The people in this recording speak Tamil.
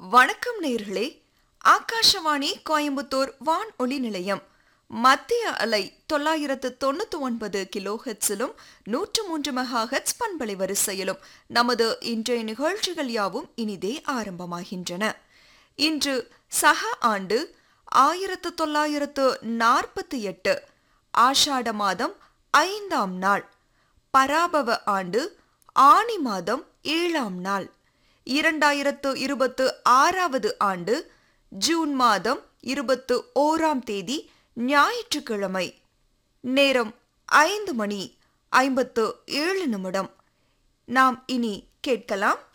வணக்கம் நேர்களே ஆகாஷவாணி கோயம்புத்தூர் வான் ஒளி நிலையம் மத்திய அலை தொள்ளாயிரத்து தொண்ணூத்தி ஒன்பது கிலோ ஹெட்ஸிலும் நூற்று மூன்று மெகா ஹெட்ஸ் பண்பலை வரிசையிலும் நமது இன்றைய நிகழ்ச்சிகள் யாவும் இனிதே ஆரம்பமாகின்றன இன்று சக ஆண்டு ஆயிரத்து தொள்ளாயிரத்து நாற்பத்தி எட்டு ஆஷாட மாதம் ஐந்தாம் நாள் பராபவ ஆண்டு ஆனி மாதம் ஏழாம் நாள் இரண்டாயிரத்து இருபத்து ஆறாவது ஆண்டு ஜூன் மாதம் இருபத்து ஓராம் தேதி ஞாயிற்றுக்கிழமை நேரம் ஐந்து மணி ஐம்பத்து ஏழு நிமிடம் நாம் இனி கேட்கலாம்